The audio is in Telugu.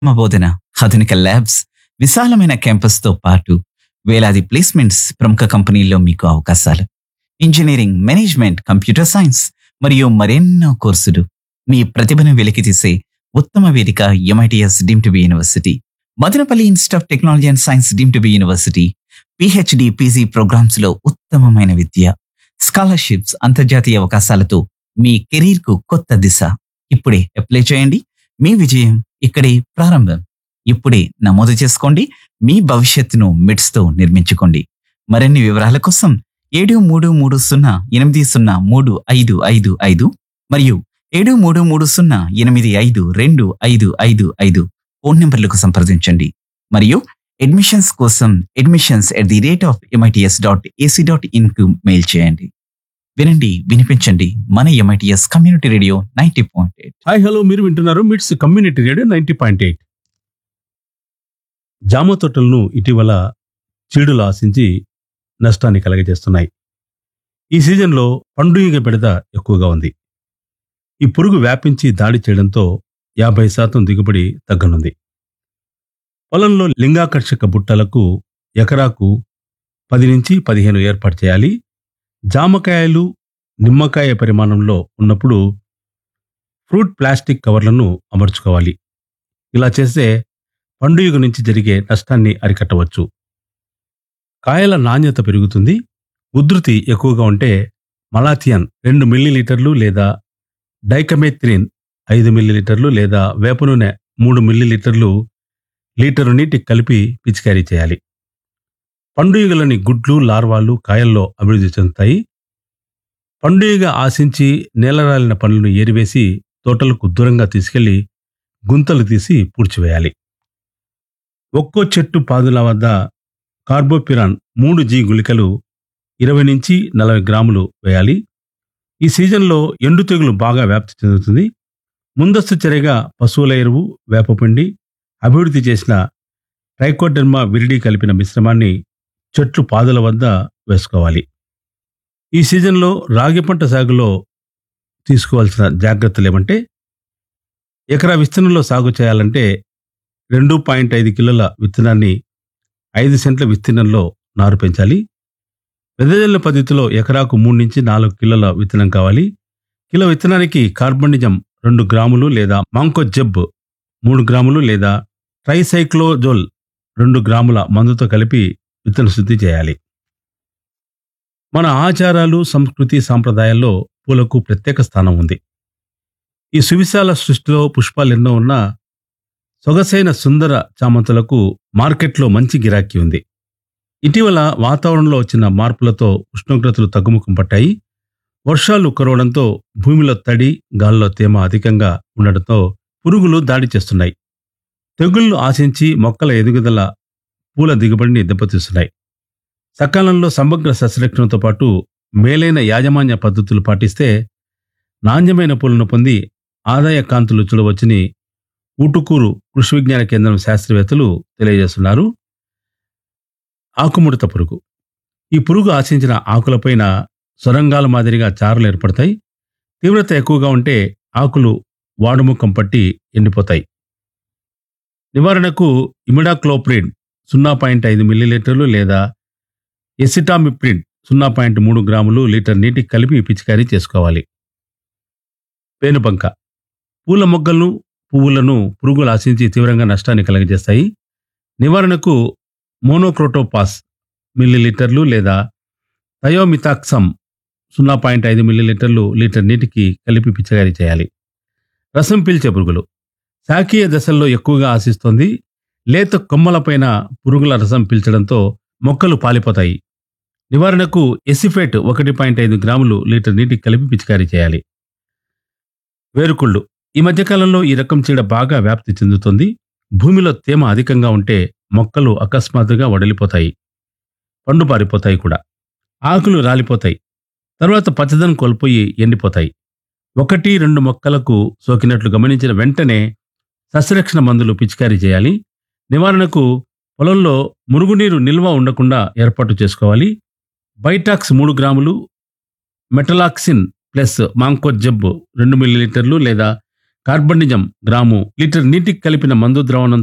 మా బోధన ఆధునిక ల్యాబ్స్ విశాలమైన క్యాంపస్ తో పాటు వేలాది ప్లేస్మెంట్స్ ప్రముఖ కంపెనీల్లో మీకు అవకాశాలు ఇంజనీరింగ్ మేనేజ్మెంట్ కంప్యూటర్ సైన్స్ మరియు మరెన్నో కోర్సులు మీ ప్రతిభను వెలికితీసే ఉత్తమ వేదిక MITS deem to be university Madanapalle institute of technology and science deem to be university PhD PG programmes లో ఉత్తమమైన విద్య స్కాలర్షిప్స్ అంతర్జాతీయ అవకాశాలతో మీ కెరీర్ కు కొత్త దిశ ఇప్పుడే అప్లై చేయండి మీ విజయం ఇక్కడే ప్రారంభం ఇప్పుడే నమోదు చేసుకోండి మీ భవిష్యత్తును మిడ్స్ తో నిర్మించుకోండి మరిన్ని వివరాల కోసం ఏడు మూడు మూడు సున్నా ఎనిమిది సున్నా మూడు ఐదు ఐదు ఐదు మరియు ఏడు మూడు మూడు సున్నా ఎనిమిది ఐదు రెండు ఐదు ఐదు ఐదు ఫోన్ నెంబర్లకు సంప్రదించండి మరియు అడ్మిషన్స్ కోసం admissions at the rate of MITS dot AC dot in కు మెయిల్ చేయండి వినండి వినిపించండి మన MITS community radio ninety point eight hi hello మీరు వింటున్నారు MITS community radio ninety point eight జామ తోటలను ఇటీవల చీడులు ఆశించి నష్టాన్ని కలగజేస్తున్నాయి ఈ సీజన్లో పండుగ బెడద ఎక్కువగా ఉంది ఈ పురుగు వ్యాపించి దాడి చేయడంతో యాభై శాతం దిగుబడి తగ్గనుంది పొలంలో లింగాకర్షక బుట్టలకు ఎకరాకు పది నుంచి పదిహేను ఏర్పాటు చేయాలి జామకాయలు నిమ్మకాయ పరిమాణంలో ఉన్నప్పుడు ఫ్రూట్ ప్లాస్టిక్ కవర్లను అమర్చుకోవాలి ఇలా చేస్తే పండుగ నుంచి జరిగే నష్టాన్ని అరికట్టవచ్చు కాయల నాణ్యత పెరుగుతుంది ఉధృతి ఎక్కువగా ఉంటే మలాథియన్ రెండు మిల్లీలీటర్లు లేదా డైకమేత్రిన్ ఐదు మిల్లీలీటర్లు లేదా వేప నూనె మూడు మిల్లీలీటర్లు లీటరు నీటికి కలిపి పిచికారీ చేయాలి పండుగలని గుడ్లు లార్వాలు కాయల్లో అభివృద్ధి చెందుతాయి పండుగ ఆశించి నేలరాలిన పండ్లను ఏరివేసి తోటలకు దూరంగా తీసుకెళ్లి గుంతలు తీసి పూడ్చివేయాలి ఒక్కో చెట్టు పాదుల వద్ద కార్బోపిరాన్ మూడు జీ గుళికలు ఇరవై నుంచి నలభై గ్రాములు వేయాలి ఈ సీజన్లో ఎండు తెగులు బాగా వ్యాప్తి చెందుతుంది ముందస్తు చర్యగా పశువుల ఎరువు వేపపిండి అభివృద్ధి చేసిన ట్రైకోడెర్మా విరిడి కలిపిన మిశ్రమాన్ని చెట్లు పాదుల వద్ద వేసుకోవాలి ఈ సీజన్లో రాగి పంట సాగులో తీసుకోవాల్సిన జాగ్రత్తలు ఏమంటే ఎకరా విస్తీర్ణంలో సాగు చేయాలంటే రెండు పాయింట్ ఐదు కిలోల విత్తనాన్ని ఐదు సెంట్ల విస్తీర్ణంలో నారు పెంచాలి వెదజల్ల పద్ధతిలో ఎకరాకు మూడు నుంచి నాలుగు కిలోల విత్తనం కావాలి కిలో విత్తనానికి కార్బనిజం రెండు గ్రాములు లేదా మాంకో జబ్ మూడు గ్రాములు లేదా ట్రైసైక్లోజోల్ రెండు గ్రాముల మందుతో కలిపి విత్తన శుద్ధి చేయాలి మన ఆచారాలు సంస్కృతి సాంప్రదాయాల్లో పూలకు ప్రత్యేక స్థానం ఉంది ఈ సువిశాల సృష్టిలో పుష్పాలు ఎన్నో ఉన్నా సొగసైన సుందర చామంతులకు మార్కెట్లో మంచి గిరాకీ ఉంది ఇటీవల వాతావరణంలో వచ్చిన మార్పులతో ఉష్ణోగ్రతలు తగ్గుముఖం పట్టాయి వర్షాలు కురవడంతో భూమిలో తడి గాల్లో తేమ అధికంగా ఉండడంతో పురుగులు దాడి చేస్తున్నాయి తెగుళ్లు ఆశించి మొక్కల ఎదుగుదల పూల దిగుబడిని దెబ్బతీస్తున్నాయి సకాలంలో సమగ్ర సస్యరక్షణతో పాటు మేలైన యాజమాన్య పద్ధతులు పాటిస్తే నాణ్యమైన పూలను పొంది ఆదాయ కాంతులు చూడవచ్చని ఊటుకూరు కృషి విజ్ఞాన కేంద్రం శాస్త్రవేత్తలు తెలియజేస్తున్నారు ఆకుముడత పురుగు ఈ పురుగు ఆశించిన ఆకులపైన సొరంగాల మాదిరిగా చారలు ఏర్పడతాయి తీవ్రత ఎక్కువగా ఉంటే ఆకులు వాడుముఖం పట్టి ఎండిపోతాయి నివారణకు ఇమిడాక్లోప్రిడ్ సున్నా పాయింట్ ఐదు మిల్లీలీటర్లు లేదా ఎసిటామిప్రిడ్ సున్నా పాయింట్ మూడు గ్రాములు లీటర్ నీటికి కలిపి పిచికారీ చేసుకోవాలి పేనుబంక పూల మొగ్గలను పువ్వులను పురుగులు ఆశించి తీవ్రంగా నష్టాన్ని కలగజేస్తాయి నివారణకు మోనోక్రోటోపాస్ మిల్లీలీటర్లు లేదా థయోమితాక్సమ్ సున్నా పాయింట్ ఐదు మిల్లీలీటర్లు లీటర్ నీటికి కలిపి పిచికారీ చేయాలి రసం పీల్చే పురుగులు శాకీయ దశల్లో ఎక్కువగా ఆశిస్తోంది లేత కొమ్మలపైన పురుగుల రసం పీల్చడంతో మొక్కలు పాలిపోతాయి నివారణకు ఎసిఫేట్ ఒకటి పాయింట్ ఐదు గ్రాములు లీటర్ నీటికి కలిపి పిచికారీ చేయాలి వేరుకుళ్ళు ఈ మధ్యకాలంలో ఈ రకం చీడ బాగా వ్యాప్తి చెందుతుంది భూమిలో తేమ అధికంగా ఉంటే మొక్కలు అకస్మాత్తుగా వడలిపోతాయి పండు పారిపోతాయి కూడా ఆకులు రాలిపోతాయి తర్వాత పచ్చదనం కోల్పోయి ఎండిపోతాయి ఒకటి రెండు మొక్కలకు సోకినట్లు గమనించిన వెంటనే సస్యరక్షణ మందులు పిచికారీ చేయాలి నివారణకు పొలంలో మురుగునీరు నిల్వ ఉండకుండా ఏర్పాటు చేసుకోవాలి బైటాక్స్ మూడు గ్రాములు మెటలాక్సిన్ ప్లస్ మాంకోజబ్ రెండు మిల్లీలీటర్లు లేదా కార్బనిజం గ్రాము లీటర్ నీటికి కలిపిన మందు ద్రావణం